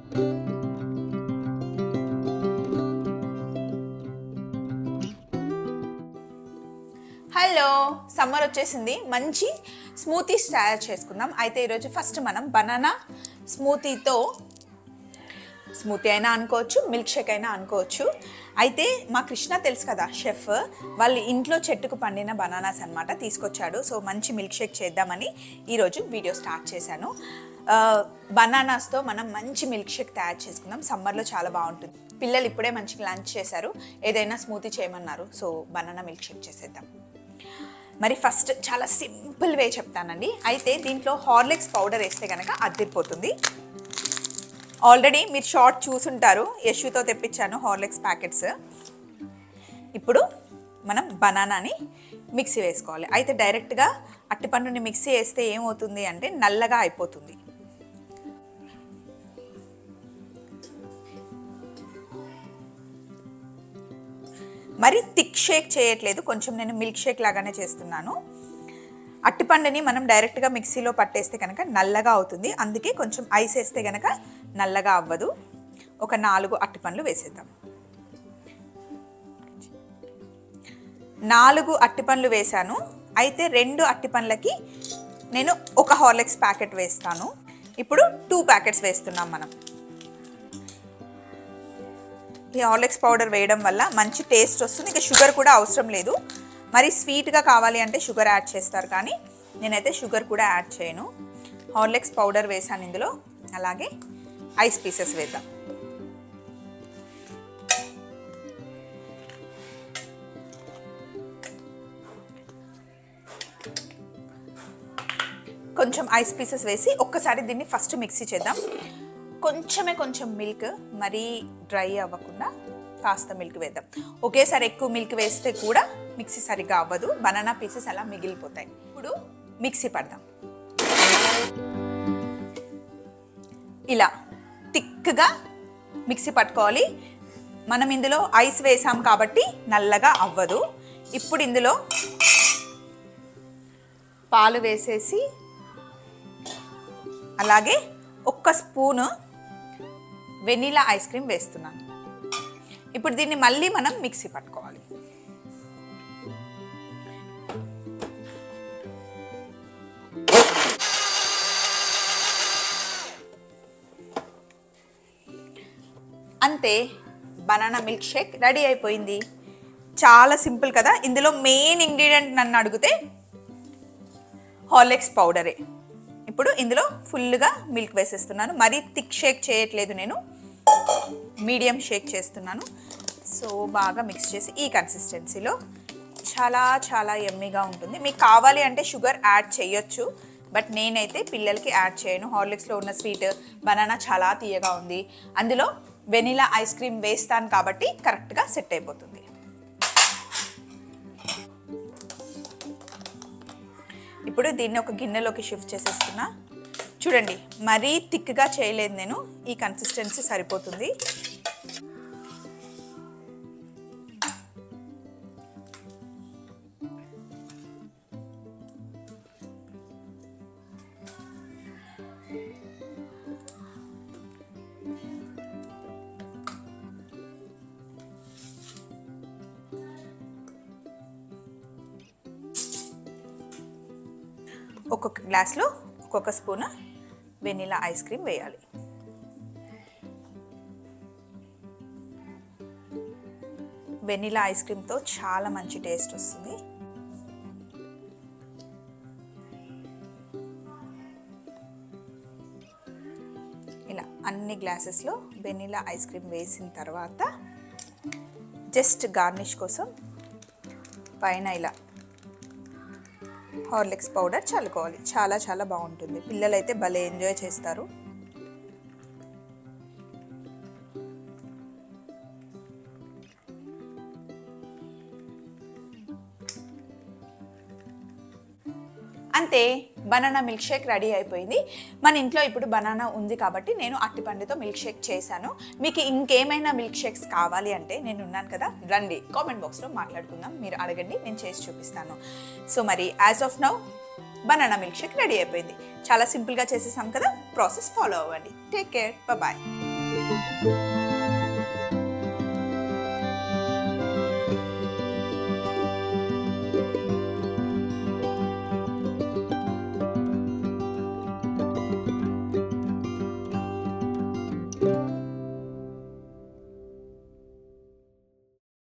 hello summer వచ్చేసింది మంచి smoothies తయారు చేసుకుందాం అయితే ఈరోజు ఫస్ట్ మనం బనానా స్మూతీతో స్మూతీ అయినా అనుకోవచ్చు మిల్క్ షేక్ అయినా అనుకోవచ్చు అయితే మా కృష్ణ తెలుసు కదా షెఫ్ వాళ్ళ ఇంట్లో చెట్టుకు పండిన బనానాస్ అన్నమాట తీసుకొచ్చాడు సో మంచి మిల్క్ షేక్ చేద్దామని ఈరోజు వీడియో స్టార్ట్ చేశాను ఆ, బనానాస్తో మనం మంచి మిల్క్ షేక్ తయారు చేసుకుందాం సమ్మర్లో చాలా బాగుంటుంది పిల్లలు ఇప్పుడే మంచిగా లంచ్ చేశారు ఏదైనా స్మూతీ చేయమన్నారు సో బనానా మిల్క్ షేక్ చేసేద్దాం మరి ఫస్ట్ చాలా సింపుల్ వే చెప్తానండి అయితే దీంట్లో హార్లిక్స్ పౌడర్ వేస్తే కనుక అద్దిరిపోతుంది ఆల్రెడీ మీరు షార్ట్ చూసుంటారు యశుతో తెప్పించాను హార్లిక్స్ ప్యాకెట్స్ ఇప్పుడు మనం బనానాని మిక్సీ వేసుకోవాలి అయితే డైరెక్ట్గా అట్టిపండుని మిక్సీ వేస్తే ఏమవుతుంది అంటే నల్లగా అయిపోతుంది మరి థిక్ షేక్ చేయట్లేదు కొంచెం నేను మిల్క్ షేక్ లాగానే చేస్తున్నాను అట్టిపండుని మనం డైరెక్ట్గా మిక్సీలో పట్టేస్తే కనుక నల్లగా అవుతుంది అందుకే కొంచెం ఐస్ వేస్తే కనుక నల్లగా అవ్వదు ఒక నాలుగు అట్టిపండ్లు వేసేద్దాం నాలుగు అట్టిపండ్లు వేశాను అయితే రెండు అట్టిపండ్లకి నేను ఒక హార్లిక్స్ ప్యాకెట్ వేస్తాను ఇప్పుడు టూ ప్యాకెట్స్ వేస్తున్నాం మనం ఈ హార్లిక్స్ పౌడర్ వేయడం వల్ల మంచి టేస్ట్ వస్తుంది ఇంకా షుగర్ కూడా అవసరం లేదు మరి స్వీట్గా కావాలి అంటే షుగర్ యాడ్ చేస్తారు కానీ నేనైతే షుగర్ కూడా యాడ్ చేయను హార్లిక్స్ పౌడర్ వేసాను ఇందులో అలాగే ఐస్ పీసెస్ వేద్దాం కొంచెం ఐస్ పీసెస్ వేసి ఒక్కసారి దీన్ని ఫస్ట్ మిక్సీ చేద్దాం కొంచెమే కొంచెం మిల్క్ మరీ డ్రై అవ్వకుండా కాస్త మిల్క్ వేద్దాం ఒకేసారి ఎక్కువ మిల్క్ వేస్తే కూడా మిక్సీ సరిగ్గా అవ్వదు బనానా పీసెస్ అలా మిగిలిపోతాయి ఇప్పుడు మిక్సీ పడదాం ఇలా థిక్గా మిక్సీ పట్టుకోవాలి మనం ఇందులో ఐస్ వేసాం కాబట్టి నల్లగా అవ్వదు ఇప్పుడు ఇందులో పాలు వేసేసి అలాగే ఒక్క స్పూను వెనీలా ఐస్ క్రీమ్ వేస్తున్నాను ఇప్పుడు దీన్ని మళ్ళీ మనం మిక్సీ పట్టుకోవాలి అంతే బనానా మిల్క్ షేక్ రెడీ అయిపోయింది చాలా సింపుల్ కదా ఇందులో మెయిన్ ఇంగ్రీడియంట్ నన్ను అడిగితే హార్లిక్స్ పౌడరే ఇప్పుడు ఇందులో ఫుల్గా మిల్క్ వేసేస్తున్నాను మరీ థిక్ షేక్ చేయట్లేదు నేను మీడియం షేక్ చేస్తున్నాను సో బాగా మిక్స్ చేసి ఈ కన్సిస్టెన్సీలో చాలా చాలా ఎమ్మీగా ఉంటుంది మీకు కావాలి అంటే షుగర్ యాడ్ చేయొచ్చు బట్ నేనైతే పిల్లలకి యాడ్ చేయను హార్లిక్స్లో ఉన్న స్వీట్ బనానా చాలా తీయగా ఉంది అందులో వెనిలా ఐస్ క్రీమ్ వేస్తాను కాబట్టి కరెక్ట్గా సెట్ అయిపోతుంది ఇప్పుడు దీన్ని ఒక గిన్నెలోకి షిఫ్ట్ చేసేస్తున్నా చూడండి మరీ థిక్గా చేయలేదు నేను ఈ కన్సిస్టెన్సీ సరిపోతుంది ఒక్కొక్క గ్లాస్లో ఒక్కొక్క స్పూన్ వెనిలా ఐస్ క్రీమ్ వేయాలి వెనిలా ఐస్ క్రీమ్తో చాలా మంచి టేస్ట్ వస్తుంది ఇలా అన్ని గ్లాసెస్లో వెనిలా ఐస్ క్రీమ్ వేసిన తర్వాత జస్ట్ గార్నిష్ కోసం పైన ఇలా హార్లిక్స్ పౌడర్ చల్లుకోవాలి చాలా చాలా బాగుంటుంది పిల్లలైతే భలే ఎంజాయ్ చేస్తారు అంతే బనానా మిల్క్ షేక్ రెడీ అయిపోయింది మన ఇంట్లో ఇప్పుడు బనానా ఉంది కాబట్టి నేను అట్టిపండుతో మిల్క్ షేక్ చేశాను మీకు ఇంకేమైనా మిల్క్ షేక్స్ కావాలి అంటే నేను ఉన్నాను కదా రండి కామెంట్ బాక్స్లో మాట్లాడుకుందాం మీరు అడగండి నేను చేసి చూపిస్తాను సో మరి as of now banana milk shake ready అయిపోయింది చాలా సింపుల్గా చేసేసాం కదా ప్రాసెస్ ఫాలో అవ్వండి టేక్ కేర్ బాయ్